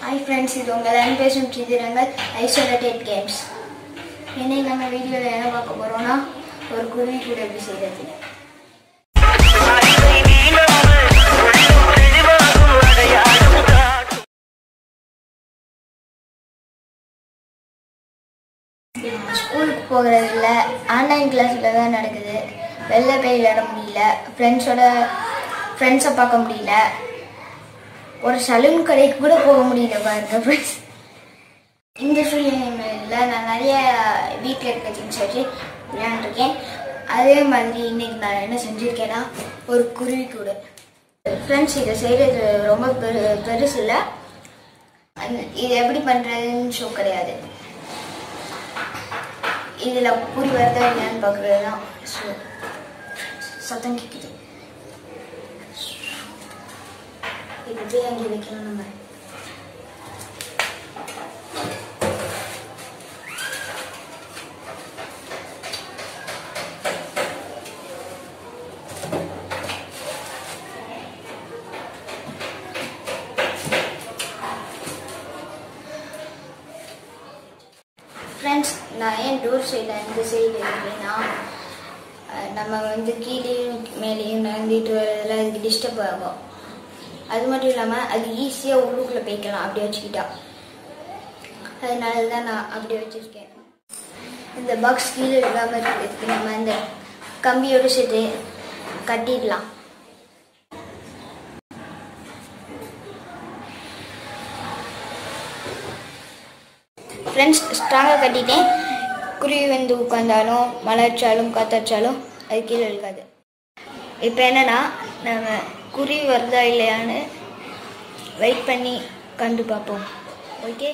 Hi friends இது உங்கள் தான் பேசும் சித்திரங்கள் ஐசோலேட்டட் கேம்ஸ் இன்னைக்கு நம்ம வீடியோவில் என்ன பார்க்க போகிறோம்னா ஒரு குருவி கூட எப்படி செய்கிறது ஸ்கூலுக்கு போகிறதில்ல ஆன்லைன் கிளாஸில் தான் நடக்குது வெளில போய் விளையாட முடியல ஃப்ரெண்ட்ஸோட ஃப்ரெண்ட்ஸை பார்க்க முடியல ஒரு சலூன் கடைக்கு கூட போக முடியல பாருங்க ஃப்ரெண்ட்ஸ் இந்த சூழ்நிலையில் நான் நிறைய வீட்டில் இருக்க திங்ஸ் வச்சு விளையாண்டுருக்கேன் அதே மாதிரி இன்னைக்கு நான் என்ன செஞ்சுருக்கேன்னா ஒரு குருவி கூடு ஃப்ரெண்ட்ஸ் இதை செய்கிறது ரொம்ப பெரு பெருசு இல்லை அந்த- இது எப்படி பண்ணுறதுன்னு ஷோ கிடையாது இதில் புரி வருதா இல்லையான்னு பார்க்குறது தான் ஸோ சத்தம் கேட்குது இது அப்படியே அங்கே வைக்கணும் நம்ம ஃப்ரெண்ட்ஸ் நான் ஏன் டோர் சைடில் இந்த சைடு அப்படின்னா அஹ், நம்ம வந்து கீழேயும் மேலேயும் நகர்ந்துட்டு வரதுல அதுக்கு டிஸ்டர்ப் ஆகும் அது மட்டும் இல்லாமல் அது ஈஸியாக உள்ளுக்குள்ளே போய்க்கலாம் அப்படி வச்சுக்கிட்டா அதனால தான் நான் அப்படி வச்சுருக்கேன் இந்த பாக்ஸ் கீழே விழாமல் இருக்கிறதுக்கு நம்ம அந்த கம்பியோடு சேர்த்து கட்டிடலாம் ஃப்ரெண்ட்ஸ் ஸ்ட்ராங்காக கட்டிட்டேன் குருவி வந்து உட்காந்தாலும் மழை அடிச்சாலும் காத்தடிச்சாலும் அது கீழே இருக்காது இப்போ என்னன்னா நம்ம குருவி வருதா இல்லையான்னு வெயிட் பண்ணி கண்டு பார்ப்போம் ஓகே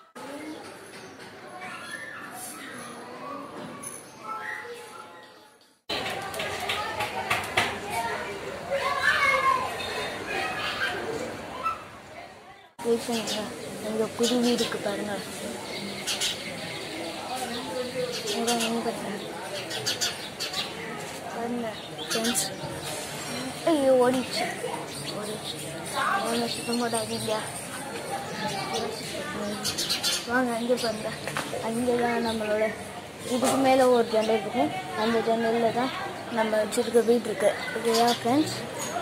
வெயிட் பண்ணுங்க எங்க குருவி இருக்கு பாருங்க இங்க இங்க பாருங்க பாருங்க ஃப்ரெண்ட்ஸ் ஐயோ ஓடிச்சு ஓடிச்சு அவனை சுத்தம் போடாதீங்க வாங்க அங்கே பாருங்க அங்கே தான் நம்மளோட இதுக்கு மேலே ஒரு ஜன்னல் இருக்கும் அந்த ஜன்னலில் தான் நம்ம வச்சுருக்க வீடு இருக்கு ஓகேயா ஃப்ரெண்ட்ஸ்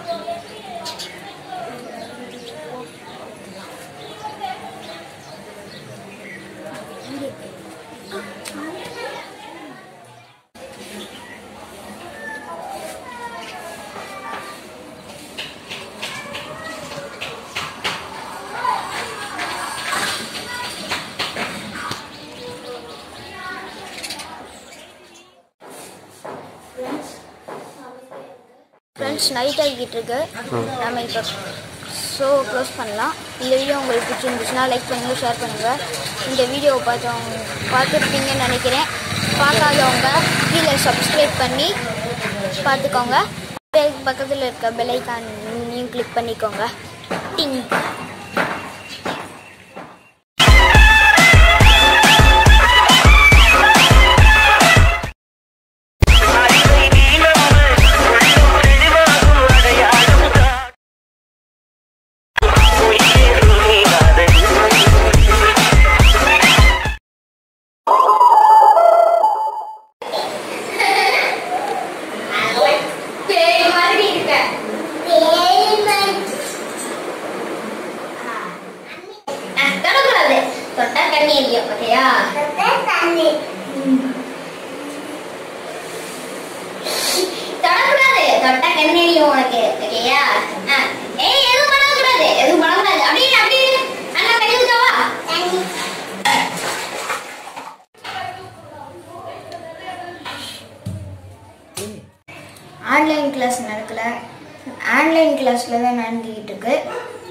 ஃப்ரெண்ட்ஸ் நைட் ஆகிக்கிட்டு இருக்கு நம்ம இப்போ ஷோ க்ளோஸ் பண்ணலாம் இந்த வீடியோ உங்களுக்கு பிடிச்சிருந்துச்சுன்னா லைக் பண்ணுங்கள் ஷேர் பண்ணுங்கள் இந்த வீடியோவை பார்த்தவங்க பார்த்துருப்பீங்கன்னு நினைக்கிறேன் பார்க்காதவங்க கீழே சப்ஸ்கிரைப் பண்ணி பார்த்துக்கோங்க பக்கத்தில் இருக்க பெலைக்கானையும் கிளிக் பண்ணிக்கோங்க டிங் தொடக்கூடாது தொட்டா தண்ணி இல்லையா ஓகேயா தொடக்கூடாது தொட்டா கண்ணி இல்லையும் உனக்கு ஓகேயா ஆ. ஏய் எதுவும் பண்ணக்கூடாது எதுவும் பண்ணக்கூடாது அப்படியே அப்படியே அண்ணா கண்ணி ஊத்தவா ஆன்லைன் கிளாஸ் நடக்கல ஆன்லைன் கிளாஸில் தான் நடந்துக்கிட்டு இருக்கு